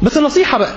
بس نصيحة بقى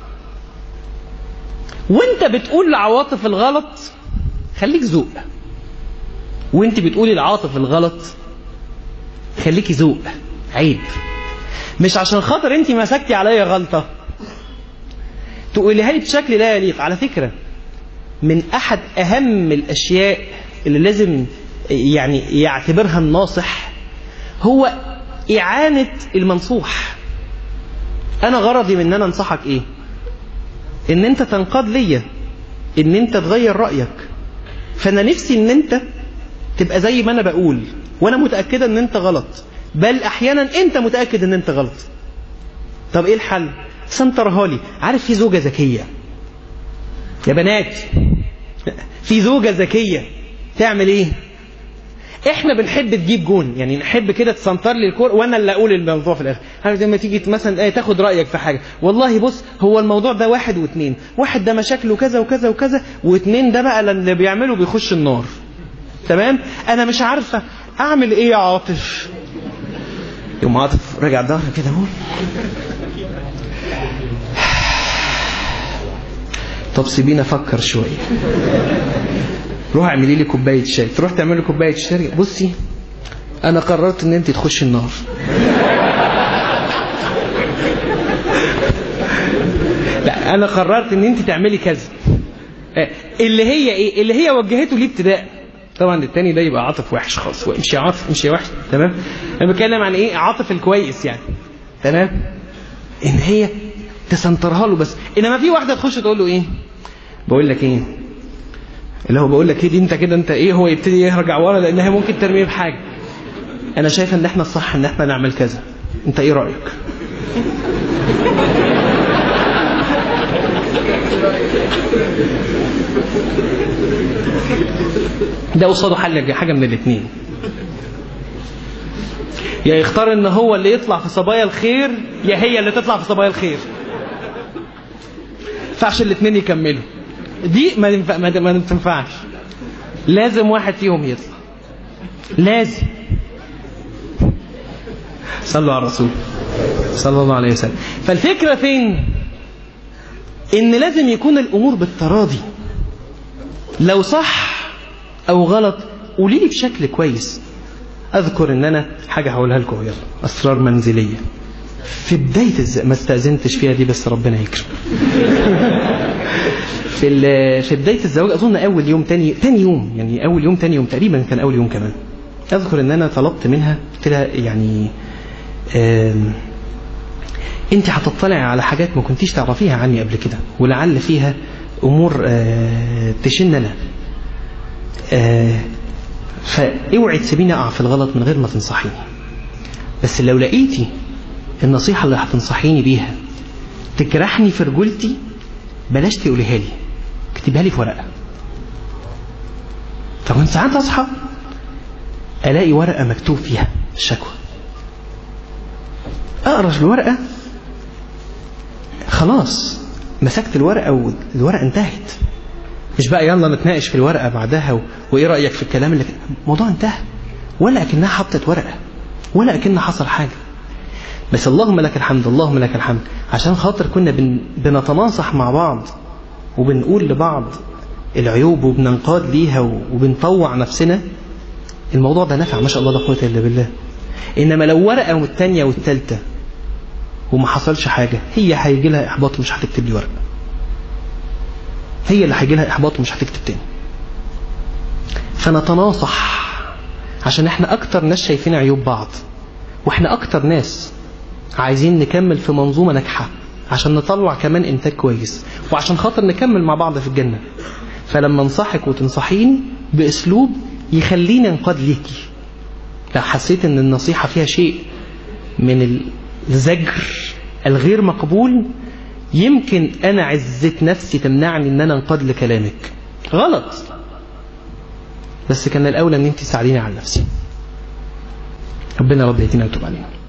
وانت بتقول لعواطف الغلط خليك ذوق وانت بتقولي العاطف الغلط خليكي ذوق عيب مش عشان خاطر انت مسكتي عليا غلطة تقوليها لي بشكل لا يليق على فكرة من احد اهم الاشياء اللي لازم يعني يعتبرها الناصح هو اعانة المنصوح انا غرضي من ان انا انصحك ايه ان انت تنقاد ليا ان انت تغير رأيك فانا نفسي ان انت تبقى زي ما انا بقول وانا متأكدة ان انت غلط بل احيانا انت متأكد ان انت غلط طب ايه الحل سنترها لي عارف في زوجة ذكية يا بنات في زوجة ذكية تعمل ايه احنا بنحب تجيب جون يعني نحب كده تسنتر لي الكور وانا اللي اقول الموضوع في الاخر عارف لما تيجي مثلا ايه تاخد رايك في حاجه والله بص هو الموضوع ده واحد واثنين واحد ده مشاكله كذا وكذا وكذا واثنين ده بقى اللي بيعمله بيخش النار تمام انا مش عارفه اعمل ايه يا عاطف يوم عاطف رجع ظهر كده اهو طب سيبيني افكر شويه روح اعملي لي كوبايه شاي تروح تعمل لي كوبايه شاي بصي انا قررت ان انت تخشي النار لا انا قررت ان انت تعملي كذا اللي هي ايه اللي هي وجهته ليه ابتداء طبعا التاني ده يبقى عاطف وحش خالص مش عاطف مش وحش تمام انا بتكلم عن ايه عاطف الكويس يعني تمام ان هي تسنترها له بس انما في واحده تخش تقول له ايه بقول لك ايه اللي هو بقول لك ايه دي انت كده انت ايه هو يبتدي يرجع ورا لان هي ممكن ترميه بحاجه انا شايف ان احنا الصح ان احنا نعمل كذا انت ايه رايك ده قصاده حل حاجه من الاثنين يا يختار ان هو اللي يطلع في صبايا الخير يا هي اللي تطلع في صبايا الخير ينفعش الاثنين يكملوا دي ما ينفع ما ما تنفعش لازم واحد فيهم يطلع لازم صلوا على الرسول صلى الله عليه وسلم فالفكرة فين ان لازم يكون الامور بالتراضي لو صح او غلط قولي لي بشكل كويس اذكر ان انا حاجة هقولها لكم يلا اسرار منزلية في بداية الز... ما استأذنتش فيها دي بس ربنا يكرم في ال... في بداية الزواج أظن أول يوم تاني تاني يوم يعني أول يوم تاني يوم تقريبا كان أول يوم كمان أذكر إن أنا طلبت منها قلت لها يعني آم... أنت هتطلعي على حاجات ما كنتيش تعرفيها عني قبل كده ولعل فيها أمور آه... تشن أنا آه... فاوعي تسيبيني أقع في الغلط من غير ما تنصحيني بس لو لقيتي النصيحة اللي هتنصحيني بيها تجرحني في رجولتي بلاش تقوليها لي اكتبها لي في ورقة فكنت ساعات اصحى الاقي ورقة مكتوب فيها الشكوى اقرا الورقة خلاص مسكت الورقة والورقة انتهت مش بقى يلا نتناقش في الورقة بعدها و... وايه رأيك في الكلام اللي الموضوع انتهى ولا اكنها حطت ورقة ولا اكن حصل حاجة بس اللهم لك الحمد اللهم لك الحمد عشان خاطر كنا بن... بنتناصح مع بعض وبنقول لبعض العيوب وبننقاد ليها وبنطوع نفسنا الموضوع ده نفع ما شاء الله لا قوه الا بالله انما لو ورقه والثانيه والثالثه وما حصلش حاجه هي هيجي لها احباط ومش هتكتب لي ورقه هي اللي هيجي لها احباط ومش هتكتب تاني فنتناصح عشان احنا اكتر ناس شايفين عيوب بعض واحنا اكتر ناس عايزين نكمل في منظومة ناجحة عشان نطلع كمان انتاج كويس وعشان خاطر نكمل مع بعض في الجنة فلما انصحك وتنصحيني باسلوب يخليني انقاد ليكي لو حسيت ان النصيحة فيها شيء من الزجر الغير مقبول يمكن انا عزة نفسي تمنعني ان انا انقاد لكلامك غلط بس كان الاولى ان انت تساعديني على نفسي ربنا رب يهدينا ويتوب علينا